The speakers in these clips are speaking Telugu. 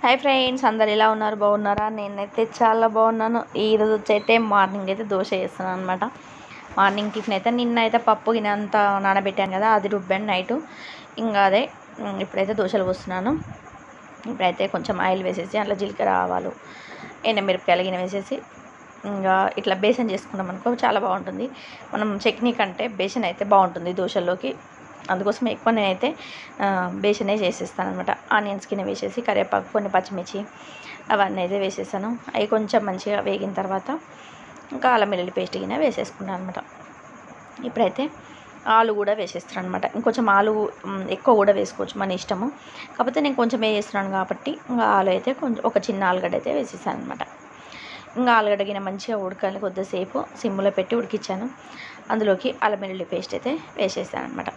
హాయ్ ఫ్రెండ్స్ అందరు ఎలా ఉన్నారు బాగున్నారా నేనైతే చాలా బాగున్నాను ఈ రోజు వచ్చి అయితే మార్నింగ్ అయితే దోశ చేస్తున్నాను అనమాట మార్నింగ్ టిఫిన్ అయితే నిన్న అయితే పప్పు గిన్నె అంతా నానబెట్టాను కదా అది రుబ్బాను నైటు ఇంకా అదే ఉమ్, ఇప్పుడైతే దోశలు పోస్తున్నాను ఇప్పుడైతే కొంచెం ఆయిల్ వేసేసి అట్లా జీలకర్ర ఆవాలు ఎండమిరపకాయలు గిన్నె వేసేసి ఇంకా ఇట్లా బేసన్ చేసుకున్నాం అనుకో చాలా బాగుంటుంది మనం చట్నీ కంటే బేసన్ అయితే బాగుంటుంది దోశల్లోకి అందుకోసం ఎక్కువ నేనైతే ఆ, బేసనే చేసేస్తాను అనమాట ఆనియన్స్ కింద వేసేసి కరివేపాకు కొన్ని పచ్చిమిర్చి అవన్నీ అయితే వేసేసాను అవి కొంచెం మంచిగా వేగిన తర్వాత ఇంకా అల్లం వెల్లుల్లి పేస్ట్ కింద వేసేసుకున్నాను అనమాట ఇప్పుడైతే ఆలు కూడా వేసేస్తున్నాను అనమాట ఇంకొంచెం ఆలు మ్, ఎక్కువ కూడా వేసుకోవచ్చు మన ఇష్టము కాకపోతే నేను కొంచెం వేసేస్తున్నాను కాబట్టి ఇంకా ఆలు అయితే కొంచెం ఒక చిన్న ఆలుగడ్డ అయితే వేసేసాను అనమాట ఇంకా ఆలుగడ్డ గిన్నె మంచిగా ఉడకాలి కొద్దిసేపు సిమ్లో పెట్టి ఉడికించాను అందులోకి అల్లం వెల్లుల్లి పేస్ట్ అయితే వేసేసాను అనమాట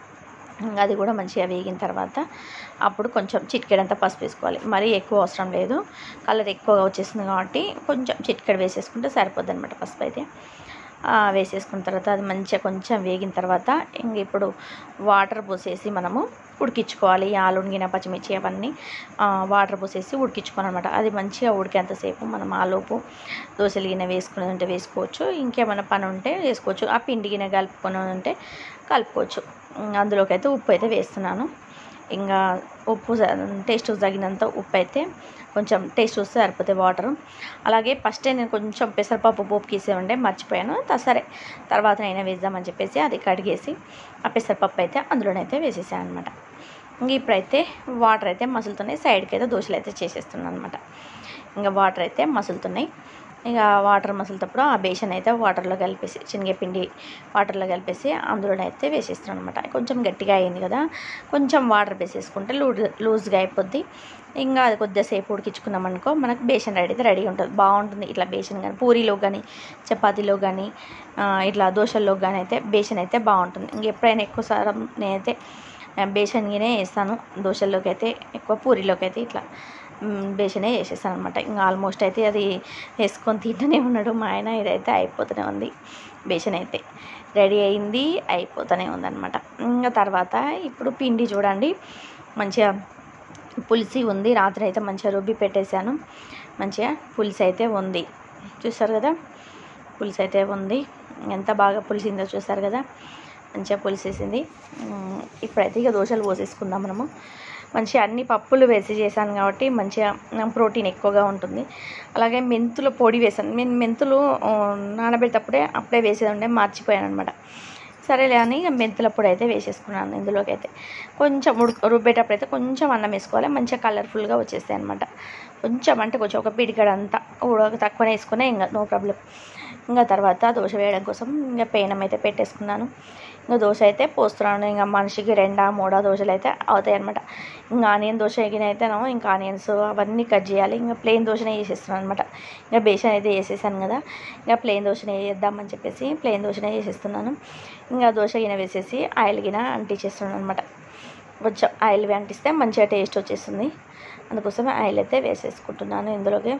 ఇంకా అది కూడా మంచిగా వేగిన తర్వాత అప్పుడు కొంచెం చిటికెడంతా పసుపు వేసుకోవాలి మరీ ఎక్కువ అవసరం లేదు కలర్ ఎక్కువగా వచ్చేసింది కాబట్టి కొంచెం చిటికెడ వేసేసుకుంటే సరిపోద్ది అనమాట పసుపు అయితే ఆ, వేసేసుకున్న తర్వాత అది మంచిగా కొంచెం వేగిన తర్వాత ఇంక ఇప్పుడు వాటర్ పోసేసి మనము ఉడికించుకోవాలి ఈ ఆలు ఉడికిన పచ్చిమిర్చి అవన్నీ ఆ, వాటర్ పోసేసి ఉడికించుకోవాలన్నమాట అది మంచిగా ఉడికేంతసేపు మనం ఆలోపు దోశలు గిన్నె వేసుకుని ఉంటే వేసుకోవచ్చు ఇంకేమైనా పని ఉంటే వేసుకోవచ్చు ఆ పిండి గిన్నె కలుపుకొని ఉంటే కలుపుకోవచ్చు ఉమ్, అందులోకి అయితే ఉప్పు అయితే వేస్తున్నాను ఇంకా ఉప్పు టేస్ట్ తగినంత ఉప్పు అయితే కొంచెం టేస్ట్ వస్తే సరిపోతే వాటర్ అలాగే ఫస్టే నేను కొంచెం పెసరపప్పు పోపుకి ఉండే మర్చిపోయాను త- సరే తర్వాత అయినా వేద్దామని చెప్పేసి అది కడిగేసి ఆ పెసరపప్పు అయితే అందులోనైతే వేసేసాను అనమాట ఇంక ఇప్పుడైతే వాటర్ అయితే మసులుతున్నాయి సైడ్కి అయితే దోశలు అయితే చేసేస్తున్నాను అనమాట ఇంకా వాటర్ అయితే మసులుతున్నాయి ఇక వాటర్ మసులుతప్పుడు ఆ బేషన్ అయితే వాటర్లో కలిపేసి శనగపిండి వాటర్లో కలిపేసి అందులోనైతే వేసేస్తున్నాను అనమాట కొంచెం గట్టిగా అయింది కదా కొంచెం వాటర్ వేసేసుకుంటే లూజ్ లూజ్గా అయిపోద్ది ఇంకా అది కొద్దిసేపు ఉడికించుకున్నాం అనుకో మనకు బేషన్ రెడీ అయితే రెడీ ఉంటుంది బాగుంటుంది ఇట్లా బేషన్ కానీ పూరీలో కానీ చపాతీలో కానీ ఆ, ఇట్లా దోశల్లో కానీ అయితే బేషన్ అయితే బాగుంటుంది ఇంక ఎప్పుడైనా ఎక్కువ సారం నేనైతే ఆ, బేషన్ గినే వేస్తాను దోశల్లోకి అయితే ఎక్కువ పూరీలోకి అయితే ఇట్లా మ్, బేసనే చేసేస్తాను అనమాట ఇంకా ఆల్మోస్ట్ అయితే అది వేసుకొని తింటూనే ఉన్నాడు మా ఆయన ఇదైతే అయిపోతూనే ఉంది బేసన్ అయితే రెడీ అయింది అయిపోతూనే ఉందన్నమాట ఇంకా తర్వాత ఇప్పుడు పిండి చూడండి మంచిగా పులిసి ఉంది రాత్రి అయితే మంచిగా రుబ్బి పెట్టేశాను మంచిగా పులిసి అయితే ఉంది చూస్తారు కదా పులుసు అయితే ఉంది ఎంత బాగా పులిసిందో చూస్తారు కదా మంచిగా పులిసేసింది ఉమ్, ఇప్పుడైతే ఇక దోశలు పోసేసుకుందాం మనము మంచిగా అన్ని పప్పులు వేసి చేశాను కాబట్టి మంచిగా ప్రోటీన్ ఎక్కువగా ఉంటుంది అలాగే మెంతుల పొడి వేసాను నేను మెంతులు ఆ, నానబెట్టేటప్పుడే అప్పుడే వేసేది ఉండే మర్చిపోయాను అనమాట సరేలే అని ఇక మెంతుల పొడి అయితే వేసేసుకున్నాను ఇందులోకి అయితే కొంచెం ఉడక రుబ్బేటప్పుడు అయితే కొంచెం అన్నం వేసుకోవాలి మంచిగా కలర్ఫుల్గా వచ్చేస్తాయి అనమాట కొంచెం అంటే కొంచెం ఒక పిడికడంతా ఉడక తక్కువనే వేసుకునే ఇంకా నో ప్రాబ్లం ఇంకా తర్వాత దోశ వేయడం కోసం ఇంకా పేనం అయితే పెట్టేసుకున్నాను ఇంకా దోశ అయితే పోస్తున్నాను ఇంకా మనిషికి రెండా మూడా దోశలు అయితే అవుతాయి అనమాట ఇంకా ఆనియన్ దోశ ఎగిన అయితే ఇంకా ఆనియన్స్ అవన్నీ కట్ చేయాలి ఇంకా ప్లెయిన్ దోశనే చేసేస్తున్నాను అనమాట ఇంకా బేసన్ అయితే వేసేసాను కదా ఇంకా ప్లెయిన్ దోశనే వేద్దామని చెప్పేసి ప్లెయిన్ దోశనే వేసేస్తున్నాను ఇంకా దోశ గిన వేసేసి ఆయిల్ గిన అంటించేస్తున్నాను అనమాట కొంచెం ఆయిల్ అంటిస్తే మంచిగా టేస్ట్ వచ్చేస్తుంది అందుకోసం ఆయిల్ అయితే వేసేసుకుంటున్నాను ఇందులోకి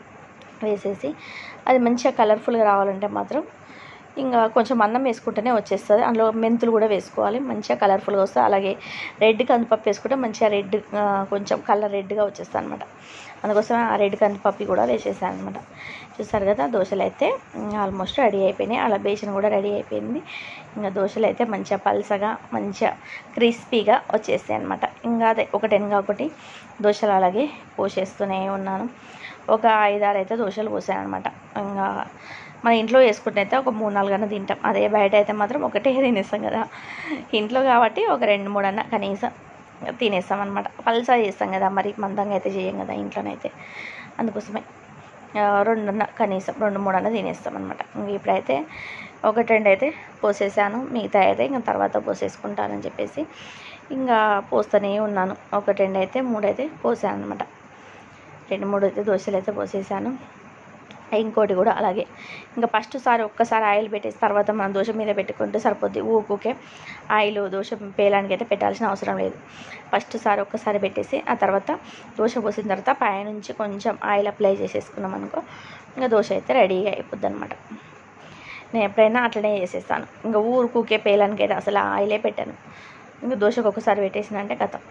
వేసేసి అది మంచిగా కలర్ఫుల్గా రావాలంటే మాత్రం ఇంకా కొంచెం అన్నం వేసుకుంటేనే వచ్చేస్తుంది అందులో మెంతులు కూడా వేసుకోవాలి మంచిగా కలర్ఫుల్గా వస్తుంది అలాగే రెడ్ కందిపప్పు వేసుకుంటే మంచిగా రెడ్ కొంచెం కలర్ రెడ్గా వచ్చేస్తుంది అనమాట అందుకోసం ఆ రెడ్ కందిపప్పు కూడా వేసేసాను అనమాట చూసారు కదా దోశలు అయితే ఆల్మోస్ట్ రెడీ అయిపోయినాయి అలా బేసన్ కూడా రెడీ అయిపోయింది ఇంకా దోశలు అయితే మంచిగా పల్సగా మంచిగా క్రిస్పీగా వచ్చేస్తాయి అనమాట ఇంకా అదే ఒకటెనగా ఒకటి దోశలు అలాగే పోసేస్తూనే ఉన్నాను ఒక ఐదారు అయితే దోశలు పోసాను అనమాట ఇంకా మన ఇంట్లో వేసుకుంటే అయితే ఒక మూడు నాలుగు అన్న తింటాం అదే బయట అయితే మాత్రం ఒకటే తినేస్తాం కదా ఇంట్లో కాబట్టి ఒక రెండు మూడు అన్న కనీసం తినేస్తాం అనమాట పల్సా చేస్తాం కదా మరి మందంగా అయితే చేయం కదా ఇంట్లోనైతే అందుకోసమే ఆ, రెండున్న కనీసం రెండు మూడు అన్న తినేస్తాం అనమాట ఇంక ఇప్పుడైతే ఒకటి రెండు అయితే పోసేసాను మిగతా అయితే ఇంకా తర్వాత పోసేసుకుంటానని చెప్పేసి ఇంకా పోస్తూనే ఉన్నాను ఒకటి రెండు అయితే మూడు అయితే పోసాను అనమాట రెండు మూడు అయితే దోశలు అయితే పోసేసాను ఇంకోటి కూడా అలాగే ఇంకా ఫస్ట్ సారి ఒక్కసారి ఆయిల్ పెట్టేసి తర్వాత మనం దోశ మీద పెట్టుకుంటే సరిపోద్ది ఊకుకే ఆయిల్ దోశ పేలానికి అయితే పెట్టాల్సిన అవసరం లేదు ఫస్ట్ సారి ఒక్కసారి పెట్టేసి ఆ తర్వాత దోశ పోసిన తర్వాత పైనుంచి కొంచెం ఆయిల్ అప్లై చేసేసుకున్నాం అనుకో ఇంకా దోశ అయితే రెడీగా అయిపోద్ది అనమాట నేను ఎప్పుడైనా అట్లనే చేసేస్తాను ఇంకా ఊరుకుకే పేలానికి అయితే అసలు ఆయిలే పెట్టాను ఇంకా దోశకు ఒకసారి పెట్టేసిన అంటే కథ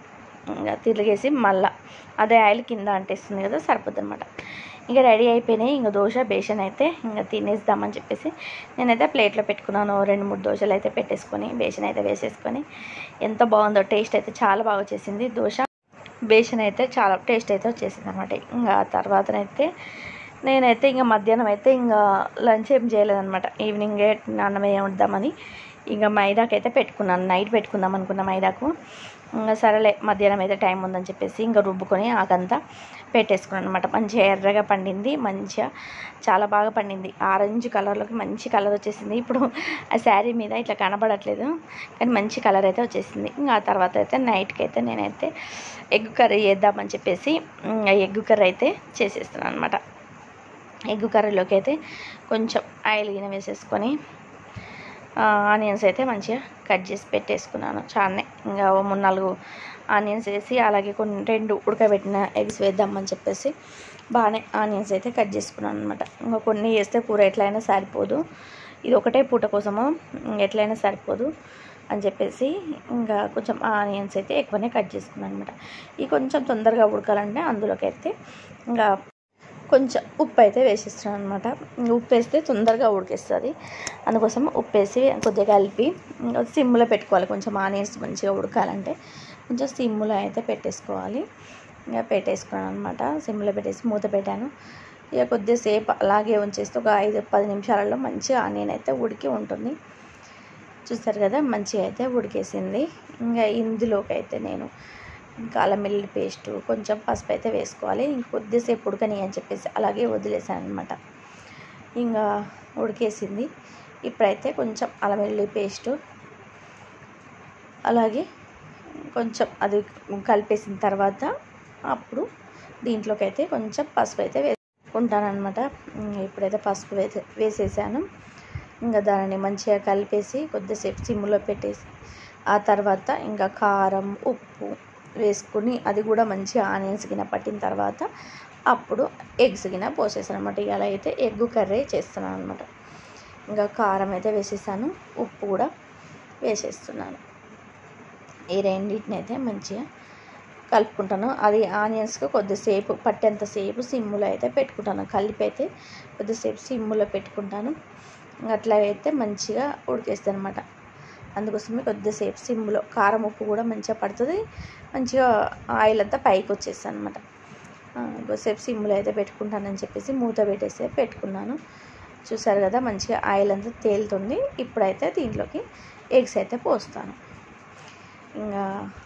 ఇంకా తిరిగేసి మళ్ళా అదే ఆయిల్ కింద అంటేస్తుంది కదా సరిపోద్ది అనమాట ఇంకా రెడీ అయిపోయినాయి ఇంకా దోశ బేషన్ అయితే ఇంకా తినేద్దామని చెప్పేసి నేనైతే ప్లేట్లో పెట్టుకున్నాను రెండు మూడు దోశలు అయితే పెట్టేసుకొని బేషన్ అయితే వేసేసుకొని ఎంత బాగుందో టేస్ట్ అయితే చాలా బాగా వచ్చేసింది దోశ బేషన్ అయితే చాలా టేస్ట్ అయితే వచ్చేసింది అనమాట ఇంకా తర్వాతనైతే నేనైతే ఇంకా మధ్యాహ్నం అయితే ఇంకా లంచ్ ఏం చేయలేదన్నమాట ఈవినింగే అన్నం ఏం వద్దామని ఇంకా మైదాకి అయితే పెట్టుకున్నాను నైట్ పెట్టుకుందాం అనుకున్న మైదాకు ఇంకా సరేలే మధ్యాహ్నం అయితే టైం ఉందని చెప్పేసి ఇంకా రుబ్బుకొని ఆకంతా పెట్టేసుకున్నాను అనమాట మంచిగా ఎర్రగా పండింది మంచిగా చాలా బాగా పండింది ఆరెంజ్ కలర్లోకి మంచి కలర్ వచ్చేసింది ఇప్పుడు ఆ శారీ మీద ఇట్లా కనబడట్లేదు కానీ మంచి కలర్ అయితే వచ్చేసింది ఇంకా ఆ తర్వాత అయితే నైట్కి అయితే నేనైతే ఎగ్ కర్రీ చేద్దామని చెప్పేసి ఎగ్ కర్రీ అయితే చేసేస్తున్నాను అనమాట ఎగ్ కర్రీలోకి అయితే కొంచెం ఆయిల్ గిన్నె వేసేసుకొని ఆనియన్స్ అయితే మంచిగా కట్ చేసి పెట్టేసుకున్నాను చాలానే ఇంకా ఓ మూడు నాలుగు ఆనియన్స్ వేసి అలాగే కొన్ని రెండు ఉడకబెట్టిన ఎగ్స్ వేద్దామని చెప్పేసి బాగానే ఆనియన్స్ అయితే కట్ చేసుకున్నాను అనమాట ఇంకా కొన్ని వేస్తే కూర ఎట్లయినా సరిపోదు ఇది ఒకటే పూట కోసము ఎట్లయినా సరిపోదు అని చెప్పేసి ఇంకా కొంచెం ఆనియన్స్ అయితే ఎక్కువనే కట్ చేసుకున్నాను అనమాట ఇవి కొంచెం తొందరగా ఉడకాలంటే అందులోకి అయితే ఇంకా కొంచెం ఉప్పు అయితే వేసేస్తున్నాను అనమాట ఉప్పు వేస్తే తొందరగా ఉడికేస్తుంది అందుకోసం ఉప్పు వేసి కొద్దిగా కలిపి సిమ్లో పెట్టుకోవాలి కొంచెం ఆనియన్స్ మంచిగా ఉడకాలంటే కొంచెం సిమ్లో అయితే పెట్టేసుకోవాలి ఇంకా పెట్టేసుకున్నాను అనమాట సిమ్లో పెట్టేసి మూత పెట్టాను ఇక కొద్దిసేపు అలాగే ఉంచేస్తే ఒక ఐదు పది నిమిషాలలో మంచిగా ఆనియన్ అయితే ఉడికి ఉంటుంది చూస్తారు కదా మంచిగా అయితే ఉడికేసింది ఇంకా ఇందులోకి అయితే నేను ఇంకా అల్లం వెల్లుల్లి పేస్టు కొంచెం పసుపు అయితే వేసుకోవాలి ఇంక కొద్దిసేపు ఉడకని అని చెప్పేసి అలాగే వదిలేసాను అనమాట ఇంకా ఉడికేసింది ఇప్పుడైతే కొంచెం అల్లం వెల్లుల్లి పేస్టు అలాగే కొంచెం అది కలిపేసిన తర్వాత అప్పుడు దీంట్లోకి అయితే కొంచెం పసుపు అయితే వేసుకుంటానమాట ఇప్పుడైతే పసుపు వేసే వేసేసాను ఇంకా దానిని మంచిగా కలిపేసి కొద్దిసేపు సిమ్లో పెట్టేసి ఆ తర్వాత ఇంకా కారం ఉప్పు వేసుకుని అది కూడా మంచిగా ఆనియన్స్ గిన పట్టిన తర్వాత అప్పుడు ఎగ్స్ గిన పోసేసాను అనమాట ఇలా అయితే ఎగ్ కర్రీ చేస్తున్నాను అనమాట ఇంకా కారం అయితే వేసేసాను ఉప్పు కూడా వేసేస్తున్నాను ఈ రెండింటిని అయితే మంచిగా కలుపుకుంటాను అది ఆనియన్స్కి కొద్దిసేపు పట్టేంతసేపు సిమ్ములో అయితే పెట్టుకుంటాను కలిపి అయితే కొద్దిసేపు సిమ్ములో పెట్టుకుంటాను అట్లా అయితే మంచిగా ఉడికేస్తుంది అనమాట అందుకోసమే కొద్దిసేపు సిమ్లో కారం ఉప్పు కూడా మంచిగా పడుతుంది మంచిగా ఆయిల్ అంతా పైకి వచ్చేస్తుంది అనమాట కొద్దిసేపు సిమ్లో అయితే పెట్టుకుంటానని చెప్పేసి మూత పెట్టేసి పెట్టుకున్నాను చూసారు కదా మంచిగా ఆయిల్ అంతా తేలుతుంది ఇప్పుడైతే దీంట్లోకి ఎగ్స్ అయితే పోస్తాను ఇంకా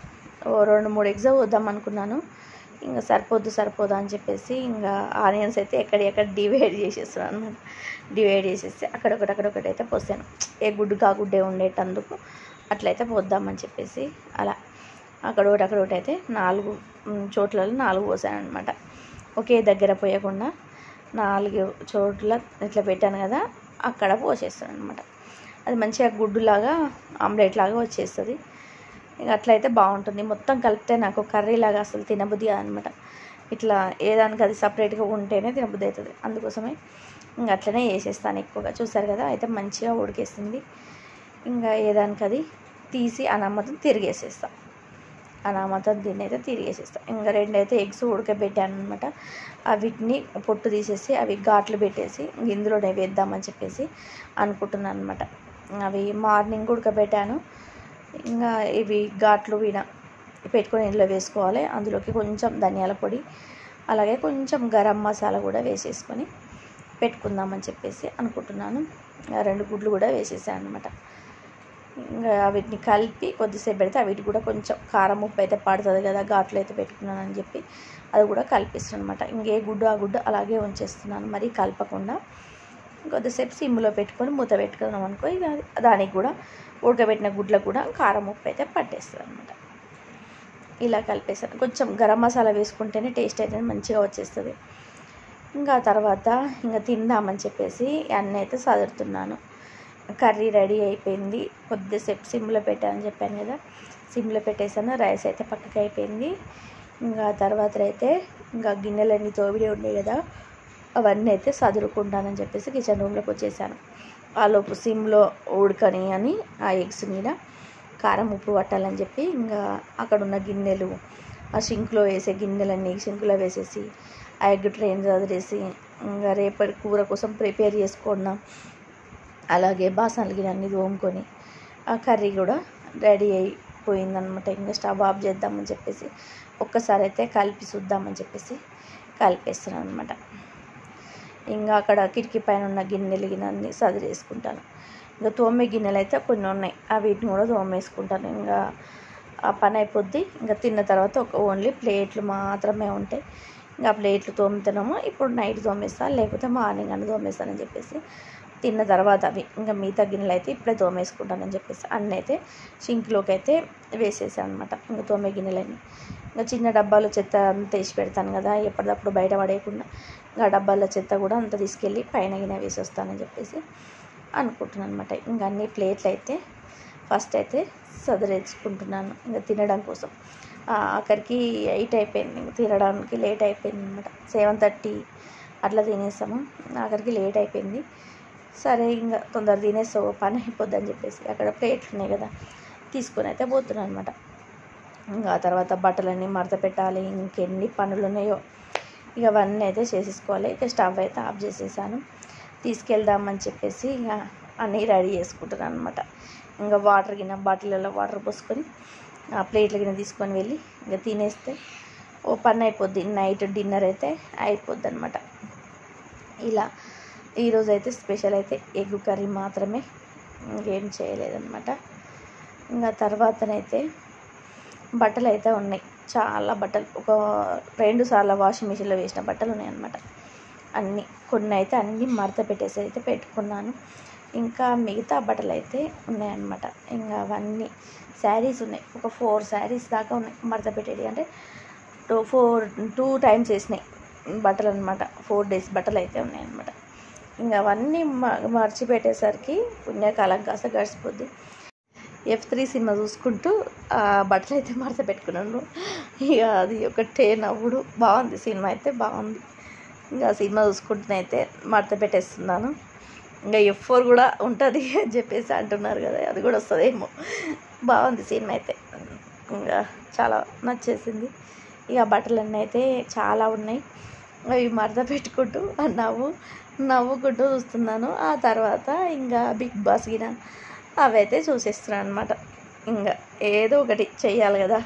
ఓ రెండు మూడు ఎగ్స్ పోద్దాం అనుకున్నాను ఇంకా సరిపోద్దు సరిపోదు అని చెప్పేసి ఇంకా ఆనియన్స్ అయితే ఎక్కడ ఎక్కడ డివైడ్ చేసేస్తున్నాను అనమాట డివైడ్ చేసేసి అక్కడొకటి అక్కడొకటి అయితే పోసాను ఏ గుడ్డు కా గుడ్డే ఉండేటందుకు అట్లయితే పోద్దామని చెప్పేసి అలా అక్కడ ఒకటి అక్కడ ఒకటి అయితే నాలుగు చోట్లలో నాలుగు పోసాను అనమాట ఒకే దగ్గర పోయకుండా నాలుగు చోట్ల ఇట్లా పెట్టాను కదా అక్కడ పోసేస్తాను అనమాట అది మంచిగా గుడ్డులాగా ఆమ్లెట్ లాగా వచ్చేస్తుంది ఇక అట్లయితే బాగుంటుంది మొత్తం కలిపితే నాకు కర్రీ లాగా అసలు తినబుద్ధి అనమాట ఇట్లా ఏదానికి అది సపరేట్గా ఉంటేనే తినబుద్ధి అవుతుంది అందుకోసమే ఇంకా అట్లనే వేసేస్తాను ఎక్కువగా చూసారు కదా అయితే మంచిగా ఉడికేస్తుంది ఇంకా ఏదానికి అది తీసి అనామతం తిరిగేసేస్తా అనామతం దీన్ని అయితే తిరిగేసేస్తా ఇంకా రెండైతే ఎగ్స్ ఉడకబెట్టాను అనమాట వీటిని పొట్టు తీసేసి అవి ఘాట్లు పెట్టేసి ఇందులోనే వేద్దామని చెప్పేసి అనుకుంటున్నాను అనమాట అవి మార్నింగ్ ఉడకబెట్టాను ఇంకా ఇవి ఘాట్లు వీణ పెట్టుకొని ఇంట్లో వేసుకోవాలి అందులోకి కొంచెం ధనియాల పొడి అలాగే కొంచెం గరం మసాలా కూడా వేసేసుకొని పెట్టుకుందామని చెప్పేసి అనుకుంటున్నాను రెండు గుడ్లు కూడా వేసేసాను అనమాట ఇంకా వీటిని కలిపి కొద్దిసేపు పెడితే వీటికి కూడా కొంచెం కారం ఉప్పు అయితే పడుతుంది కదా ఘాట్లు అయితే పెట్టుకున్నాను అని చెప్పి అది కూడా కలిపిస్తున్నాను అనమాట ఇంకే గుడ్డు ఆ గుడ్డు అలాగే ఉంచేస్తున్నాను మరి కలపకుండా కొద్దిసేపు సిమ్లో పెట్టుకొని మూత పెట్టుకున్నాం అనుకో ఇక దానికి కూడా ఉడకబెట్టిన గుడ్లకు కూడా కారం ఉప్పు అయితే పట్టేస్తుంది అనమాట ఇలా కలిపేసాను కొంచెం గరం మసాలా వేసుకుంటేనే టేస్ట్ అయితే మంచిగా వచ్చేస్తుంది ఇంకా తర్వాత ఇంకా తిందామని చెప్పేసి అన్నీ అయితే చదువుతున్నాను కర్రీ రెడీ అయిపోయింది కొద్దిసేపు సిమ్లో పెట్టానని చెప్పాను కదా సిమ్లో పెట్టేసాను రైస్ అయితే పక్కకి అయిపోయింది ఇంకా తర్వాత అయితే ఇంకా గిన్నెలన్నీ తోవిడి ఉండే కదా అవన్నీ అయితే చదువుకుంటానని చెప్పేసి కిచెన్ రూమ్లోకి వచ్చేసాను ఆలోపు సిమ్లో ఉడకని అని ఆ ఎగ్స్ మీద కారం ఉప్పు పట్టాలని చెప్పి ఇంకా అక్కడ ఉన్న గిన్నెలు ఆ సింక్లో వేసే గిన్నెలన్నీ సింక్లో వేసేసి ఆ ఎగ్ ట్రైన్ చదివేసి ఇంకా రేపటి కూర కోసం ప్రిపేర్ చేసుకున్నాం అలాగే బాసనలు గిన్నె అన్నీ తోముకొని ఆ కర్రీ కూడా రెడీ అయిపోయిందనమాట ఇంకా స్టవ్ ఆఫ్ చేద్దామని చెప్పేసి ఒక్కసారి అయితే కలిపి చూద్దామని చెప్పేసి కలిపేస్తున్నాను అనమాట ఇంకా అక్కడ కిటికీ పైన ఉన్న గిన్నెలు గిన్నె అన్నీ సదిరేసుకుంటాను ఇంకా తోమే గిన్నెలు అయితే కొన్ని ఉన్నాయి ఆ వీటిని కూడా తోమేసుకుంటాను ఇంకా ఆ పని అయిపోద్ది ఇంకా తిన్న తర్వాత ఒక ఓన్లీ ప్లేట్లు మాత్రమే ఉంటాయి ఇంకా ప్లేట్లు తోముతున్నాము ఇప్పుడు నైట్ తోమేస్తాను లేకపోతే మార్నింగ్ అని తోమేస్తానని చెప్పేసి తిన్న తర్వాత అవి ఇంకా మిగతా గిన్నెలు అయితే ఇప్పుడే తోమేసుకుంటానని చెప్పేసి అన్నీ అయితే సింక్లోకి అయితే వేసేసాను అనమాట ఇంకా తోమే గిన్నెలన్నీ ఇంకా చిన్న డబ్బాలో చెత్త అంతా వేసి పెడతాను కదా ఎప్పటికప్పుడు బయట పడేయకుండా ఇంకా ఆ డబ్బాల చెత్త కూడా అంత తీసుకెళ్ళి పైన గిన్నె వేసి వస్తానని చెప్పేసి అనుకుంటున్నాను అనమాట ఇంకా అన్ని ప్లేట్లు అయితే ఫస్ట్ అయితే సదరేసుకుంటున్నాను ఇంకా తినడం కోసం అక్కడికి ఎయిట్ అయిపోయింది ఇంకా తినడానికి లేట్ అయిపోయింది అనమాట సెవెన్ థర్టీ అట్లా తినేసాము అక్కడికి లేట్ అయిపోయింది సరే ఇంకా తొందర తినేస్తా పని అయిపోద్ది అని చెప్పేసి అక్కడ ప్లేట్లు ఉన్నాయి కదా తీసుకొని అయితే పోతున్నాను అనమాట ఇంకా ఆ తర్వాత బట్టలన్నీ మడత పెట్టాలి ఇంకెన్ని పనులు ఉన్నాయో ఇక అవన్నీ అయితే చేసేసుకోవాలి ఇక స్టవ్ అయితే ఆఫ్ చేసేసాను తీసుకెళ్దామని చెప్పేసి ఇక అన్నీ రెడీ చేసుకుంటున్నాను అనమాట ఇంకా వాటర్ గిన్నె బాటిల్లో వాటర్ పోసుకొని ఆ ప్లేట్ల గిన్నె తీసుకొని వెళ్ళి ఇంకా తినేస్తే ఓ పని అయిపోద్ది నైట్ డిన్నర్ అయితే అయిపోద్ది అనమాట ఇలా ఈరోజు అయితే స్పెషల్ అయితే ఎగ్ కర్రీ మాత్రమే ఇంకేం చేయలేదన్నమాట ఇంకా తర్వాతనైతే బట్టలు అయితే ఉన్నాయి చాలా బట్టలు ఒక రెండు సార్లు వాషింగ్ మిషన్లో వేసిన బట్టలు ఉన్నాయి అన్నమాట అన్నీ కొన్ని అయితే అన్నీ మడత పెట్టేసి అయితే పెట్టుకున్నాను ఇంకా మిగతా బట్టలు అయితే ఉన్నాయన్నమాట ఇంకా అవన్నీ శారీస్ ఉన్నాయి ఒక ఫోర్ శారీస్ దాకా ఉన్నాయి మడత పెట్టేది అంటే టూ ఫోర్ టూ టైమ్స్ వేసినాయి బట్టలు అనమాట ఫోర్ డేస్ బట్టలు అయితే ఉన్నాయన్నమాట ఇంకా అవన్నీ మ- మర్చిపెట్టేసరికి పుణ్యకాలం కాస్త గడిచిపోద్ది ఎఫ్ త్రీ సినిమా చూసుకుంటూ ఆ బట్టలు అయితే మడత పెట్టుకున్నాను ఇక అది ఒకటే నవ్వుడు బాగుంది సినిమా అయితే బాగుంది ఇంకా సినిమా చూసుకుంటూనైతే మడత పెట్టేస్తున్నాను ఇంకా ఎఫ్ ఫోర్ కూడా ఉంటుంది అని చెప్పేసి అంటున్నారు కదా అది కూడా వస్తుందేమో బాగుంది సినిమా అయితే ఇంకా చాలా నచ్చేసింది ఇక బట్టలన్నీ అయితే చాలా ఉన్నాయి అవి మడత పెట్టుకుంటూ ఆ నవ్వు నవ్వుకుంటూ చూస్తున్నాను ఆ తర్వాత ఇంకా బిగ్ బాస్ గిన అవైతే చూసేస్తున్నాను అనమాట ఇంకా ఏదో ఒకటి చెయ్యాలి కదా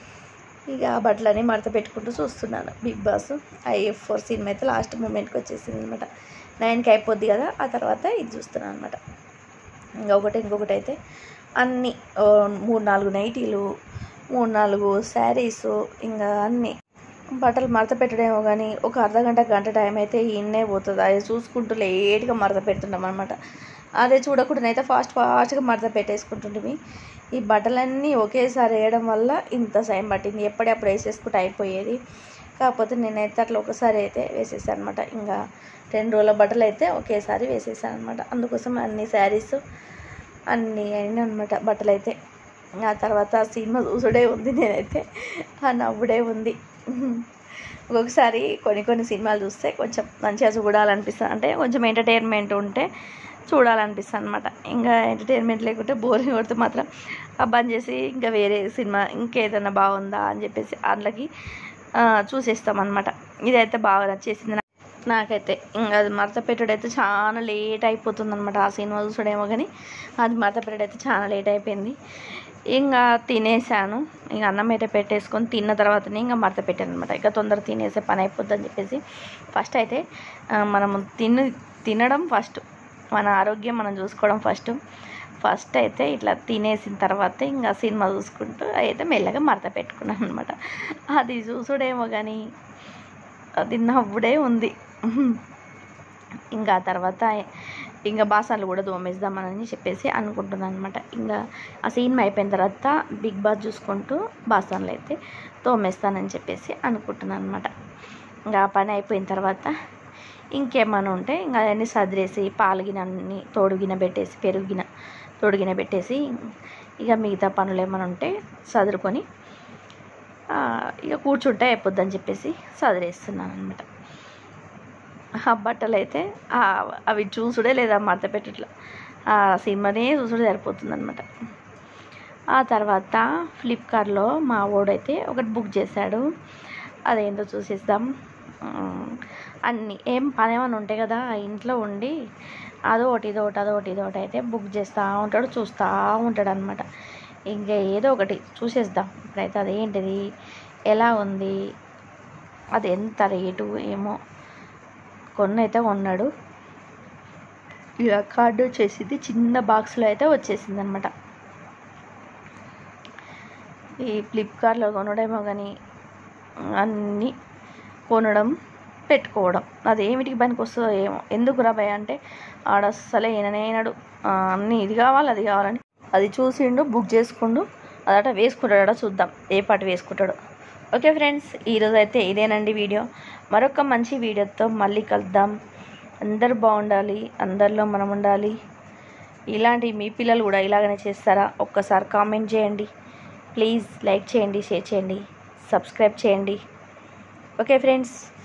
ఇక ఆ బట్టలని మడత పెట్టుకుంటూ చూస్తున్నాను బిగ్ బాస్ ఐఎఫ్ ఫోర్ సినిమా అయితే లాస్ట్ మూమెంట్కి వచ్చేసింది అనమాట నైన్కి అయిపోద్ది కదా ఆ తర్వాత ఇది చూస్తున్నాను అనమాట ఇంకా ఒకటి ఇంకొకటి అయితే అన్ని ఓ, మూడు నాలుగు నైటీలు మూడు నాలుగు శారీస్ ఇంకా అన్ని బట్టలు మడత పెట్టడమేమో కానీ ఒక అర్ధ గంట గంట టైం అయితే ఈయన్నే పోతుంది అది చూసుకుంటూ లేట్గా మడత పెడుతున్నాం అనమాట అదే చూడకుండానైతే ఫాస్ట్ ఫాస్ట్గా మడత పెట్టేసుకుంటుంటిమి ఈ బట్టలన్నీ ఒకేసారి వేయడం వల్ల ఇంత టైం పట్టింది ఎప్పుడప్పుడు వేసేసుకుంటే అయిపోయేది కాకపోతే నేనైతే అట్లా ఒకసారి అయితే వేసేసాను అనమాట ఇంకా రెండు రోజుల బట్టలు అయితే ఒకేసారి వేసేసాను అనమాట అందుకోసం అన్ని శారీస్ అన్నీ అయినా అనమాట బట్టలు అయితే ఆ తర్వాత ఆ సినిమా చూసుడే ఉంది నేనైతే ఆ నవ్వుడే ఉంది ఒక్కొక్కసారి కొన్ని కొన్ని సినిమాలు చూస్తే కొంచెం మంచిగా చూడాలనిపిస్తుంది అంటే కొంచెం ఎంటర్టైన్మెంట్ ఉంటే చూడాలనిపిస్తుంది అనమాట ఇంకా ఎంటర్టైన్మెంట్ లేకుంటే బోరింగ్ కొడితే మాత్రం ఆ బంద్ చేసి ఇంకా వేరే సినిమా ఇంకేదైనా బాగుందా అని చెప్పేసి అందులోకి చూసేస్తాం అనమాట ఇదైతే బాగా నచ్చేసింది నాకు. నాకైతే ఇంకా అది మడత పెట్టుడైతే చాలా లేట్ అయిపోతుంది అనమాట ఆ సినిమా చూసుడేమో కానీ అది మడత పెట్టుడైతే చాలా లేట్ అయిపోయింది ఇంకా తినేసాను ఇక అన్నం అయితే పెట్టేసుకొని తిన్న తర్వాతనే ఇంకా మడత పెట్టాను అనమాట ఇక తొందర తినేసే పని అయిపోద్ది అని చెప్పేసి ఫస్ట్ అయితే ఆ, మనము తిన తినడం ఫస్ట్ మన ఆరోగ్యం మనం చూసుకోవడం ఫస్ట్ ఫస్ట్ అయితే ఇట్లా తినేసిన తర్వాత ఇంకా సినిమా చూసుకుంటూ అయితే మెల్లగా మడత పెట్టుకున్నాను అనమాట అది చూసుడేమో కానీ అది నవ్వుడే ఉంది ఇంకా ఆ తర్వాత ఇంకా బాసాలు కూడా దోమేద్దామని చెప్పేసి అనుకుంటున్నాను అనమాట ఇంకా ఆ సినిమా అయిపోయిన తర్వాత బిగ్ బాస్ చూసుకుంటూ బాసాన్లు అయితే తోమేస్తానని చెప్పేసి అనుకుంటున్నాను అనమాట ఇంకా ఆ పని అయిపోయిన తర్వాత ఇంకేమైనా ఉంటే ఇంకా అవన్నీ సదిరేసి పాలుగిన అన్ని తోడుగిన పెట్టేసి పెరుగుగిన తోడుగిన పెట్టేసి ఇక మిగతా పనులు ఏమైనా ఉంటే సదురుకొని ఆ, ఇక కూర్చుంటే అయిపోద్దని చెప్పేసి సదిరేస్తున్నాను అనమాట ఆ బట్టలు అయితే ఆ, అవి చూసుడే లేదా మడత పెట్టుట్లో ఆ సినిమానే చూసుడే సరిపోతుంది అనమాట ఆ తర్వాత ఫ్లిప్కార్ట్లో మా వాడైతే ఒకటి బుక్ చేశాడు అదేంటో చూసేద్దాం ఉమ్, అన్నీ ఏం పని ఏమైనా ఉంటాయి కదా ఇంట్లో ఉండి అదొకటి ఇదొకటి అదొకటి ఇదొకటి అయితే బుక్ చేస్తూ ఉంటాడు చూస్తూ ఉంటాడు అనమాట ఇంకా ఏదో ఒకటి చూసేద్దాం ఇప్పుడైతే అదేంటిది ఎలా ఉంది అది ఎంత రేటు ఏమో కొన్ని అయితే కొన్నాడు ఇలా కార్డు వచ్చేసింది చిన్న బాక్స్లో అయితే వచ్చేసింది అనమాట ఈ ఫ్లిప్కార్ట్లో కొనడమేమో కానీ అన్నీ కొనడం పెట్టుకోవడం అది ఏమిటికి పనికి వస్తుందో ఏమో ఎందుకు రాబాయ్ అంటే ఆడ అస్సలే ఈయననేనాడు అన్నీ ఇది కావాలి అది కావాలని అది చూసిండు బుక్ చేసుకుండు అదట వేసుకుంటాడట చూద్దాం ఏ పాట వేసుకుంటాడో ఓకే ఫ్రెండ్స్ ఈరోజు అయితే ఇదేనండి వీడియో మరొక మంచి వీడియోతో మళ్ళీ కలుద్దాం అందరు బాగుండాలి అందరిలో మనం ఉండాలి ఇలాంటి మీ పిల్లలు కూడా ఇలాగనే చేస్తారా ఒక్కసారి కామెంట్ చేయండి ప్లీజ్ లైక్ చేయండి షేర్ చేయండి సబ్స్క్రైబ్ చేయండి ఓకే ఫ్రెండ్స్